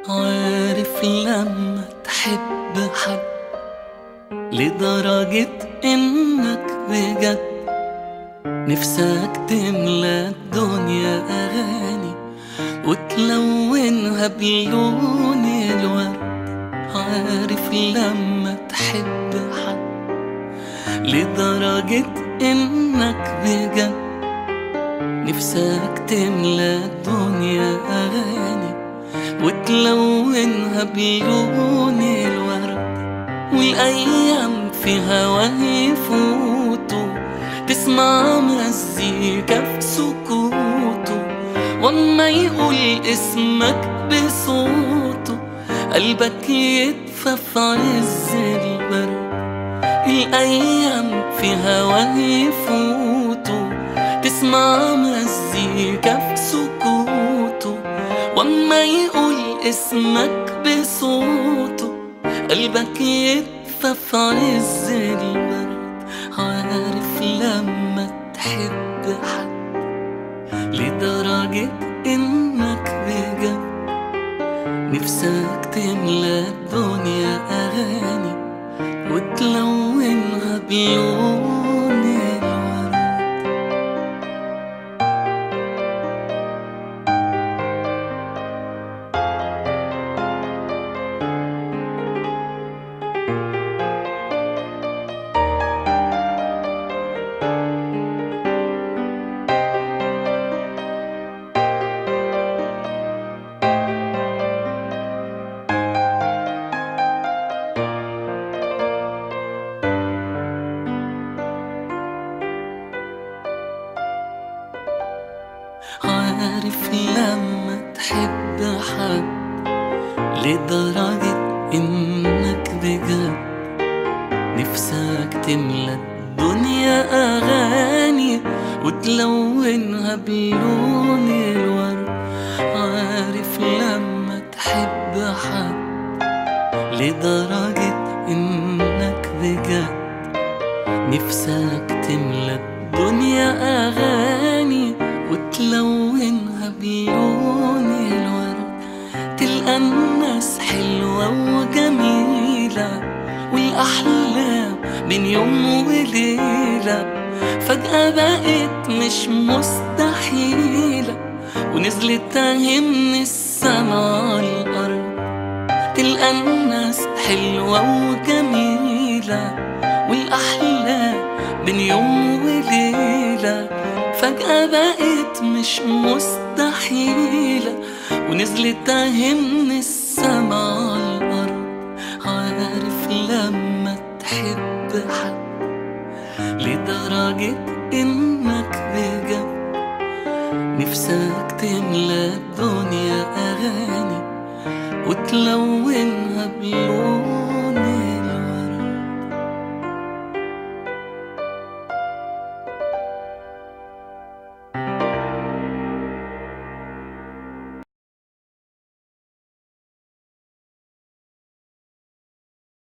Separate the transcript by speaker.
Speaker 1: عارف لما تحب حد لدرجة انك بجد نفسك تملى الدنيا اغاني وتلونها بلون الورد عارف لما تحب حد لدرجة انك بجد نفسك تملى الدنيا اغاني وتلونها بلون الورد والايام في هواه يفوتوا تسمع مزيكا في سكوته واما يقول اسمك بصوته قلبك يدفى في عز البرد الايام في هواه يفوتوا تسمع مزيكا في سكوته واما يقول اسمك بصوته قلبك يدفى في عز البرد عارف لما تحب حد لدرجة انك بجد نفسك تملى الدنيا اغاني وتلونها بلون الورد عارف لما تحب حد لدرجة انك بجد نفسك تملى الدنيا اغاني وتلونها بلون الورد عارف لما تحب حد لدرجة انك بجد نفسك تملى الدنيا اغاني وتلونها بلون الورد تلقى الناس حلوة وجميلة والأحلام بين يوم وليلة فجأة بقت مش مستحيلة ونزلت اهي من السما على الأرض تلقى الناس حلوة وجميلة والأحلام بين يوم وليلة فجأة بقت مش مستحيلة ونزلت اهي من السما على الأرض عارف لما تحب حد لدرجة إنك بجد نفسك تملى الدنيا أغاني وتلونها بلون